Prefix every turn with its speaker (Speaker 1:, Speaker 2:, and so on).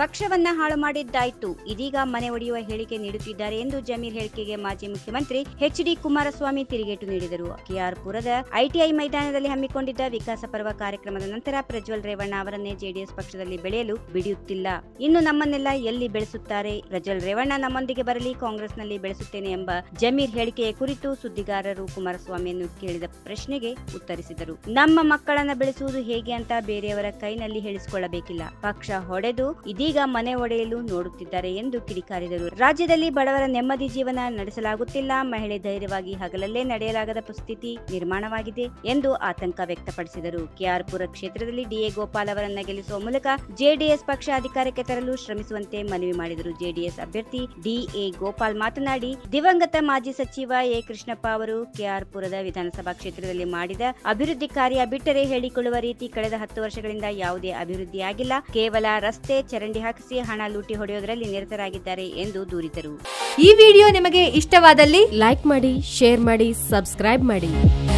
Speaker 1: ಪಕ್ಷವನ್ನ ಹಾಳು ಮಾಡಿದ್ದಾಯ್ತು ಇದೀಗ ಮನೆ ಒಡೆಯುವ ಹೇಳಿಕೆ ನೀಡುತ್ತಿದ್ದಾರೆ ಎಂದು ಜಮೀರ್ ಹೇಳಿಕೆಗೆ ಮಾಜಿ ಮುಖ್ಯಮಂತ್ರಿ ಎಚ್ ಡಿ ಕುಮಾರಸ್ವಾಮಿ ತಿರುಗೇಟು ನೀಡಿದರು ಕೆಆರ್ ಪುರದ ಐಟಿಐ ಮೈದಾನದಲ್ಲಿ ಹಮ್ಮಿಕೊಂಡಿದ್ದ ವಿಕಾಸ ಪರ್ವ ಕಾರ್ಯಕ್ರಮದ ನಂತರ ಪ್ರಜ್ವಲ್ ರೇವಣ್ಣ ಅವರನ್ನೇ ಜೆಡಿಎಸ್ ಪಕ್ಷದಲ್ಲಿ ಬೆಳೆಯಲು ಬಿಡಿಯುತ್ತಿಲ್ಲ ಇನ್ನು ನಮ್ಮನ್ನೆಲ್ಲ ಎಲ್ಲಿ ಬೆಳೆಸುತ್ತಾರೆ ಪ್ರಜ್ವಲ್ ರೇವಣ್ಣ ನಮ್ಮೊಂದಿಗೆ ಬರಲಿ ಕಾಂಗ್ರೆಸ್ನಲ್ಲಿ ಬೆಳೆಸುತ್ತೇನೆ ಎಂಬ ಜಮೀರ್ ಹೇಳಿಕೆಯ ಕುರಿತು ಸುದ್ದಿಗಾರರು ಕುಮಾರಸ್ವಾಮಿಯನ್ನು ಕೇಳಿದ ಪ್ರಶ್ನೆಗೆ ಉತ್ತರಿಸಿದರು ನಮ್ಮ ಮಕ್ಕಳನ್ನ ಬೆಳೆಸುವುದು ಹೇಗೆ ಅಂತ ಬೇರೆಯವರ ಕೈನಲ್ಲಿ ಹೇಳಿಸಿಕೊಳ್ಳಬೇಕಿಲ್ಲ ಪಕ್ಷ ಹೊಡೆದು ಇದೀಗ ಮನೆ ಒಡೆಯಲು ನೋಡುತ್ತಿದ್ದಾರೆ ಎಂದು ಕಿಡಿಕಾರಿದರು ರಾಜ್ಯದಲ್ಲಿ ಬಡವರ ನೆಮ್ಮದಿ ಜೀವನ ನಡೆಸಲಾಗುತ್ತಿಲ್ಲ ಮಹಿಳೆ ಧೈರ್ಯವಾಗಿ ಹಗಲಲ್ಲೇ ನಡೆಯಲಾಗದ ಪರಿಸ್ಥಿತಿ ನಿರ್ಮಾಣವಾಗಿದೆ ಎಂದು ಆತಂಕ ವ್ಯಕ್ತಪಡಿಸಿದರು ಕೆಆರ್ ಪುರ ಕ್ಷೇತ್ರದಲ್ಲಿ ಡಿಎ ಗೋಪಾಲ್ ಅವರನ್ನ ಗೆಲ್ಲಿಸುವ ಮೂಲಕ ಜೆಡಿಎಸ್ ಪಕ್ಷ ಅಧಿಕಾರಕ್ಕೆ ತರಲು ಶ್ರಮಿಸುವಂತೆ ಮನವಿ ಮಾಡಿದರು ಜೆಡಿಎಸ್ ಅಭ್ಯರ್ಥಿ ಡಿಎ ಗೋಪಾಲ್ ಮಾತನಾಡಿ ದಿವಂಗತ ಮಾಜಿ ಸಚಿವ ಎ ಕೃಷ್ಣಪ್ಪ ಅವರು ಕೆಆರ್ ಪುರದ ವಿಧಾನಸಭಾ ಕ್ಷೇತ್ರದಲ್ಲಿ ಮಾಡಿದ ಅಭಿವೃದ್ಧಿ ಕಾರ್ಯ ಬಿಟ್ಟರೆ ಹೇಳಿಕೊಳ್ಳುವ ರೀತಿ ಕಳೆದ ಹತ್ತು ವರ್ಷಗಳಿಂದ ಯಾವುದೇ ಅಭಿವೃದ್ಧಿ ಆಗಿಲ್ಲ ಕೇವಲ ರಸ್ತೆ ಚರಂಡಿ ಹಾಕಿಸಿ ಹಣ ಲೂಟಿ ಹೊಡೆಯುವುದರಲ್ಲಿ ನಿರತರಾಗಿದ್ದಾರೆ ಎಂದು ದೂರಿದರು
Speaker 2: ಈ ವಿಡಿಯೋ ನಿಮಗೆ ಇಷ್ಟವಾದಲ್ಲಿ
Speaker 3: ಲೈಕ್ ಮಾಡಿ ಶೇರ್ ಮಾಡಿ ಸಬ್ಸ್ಕ್ರೈಬ್ ಮಾಡಿ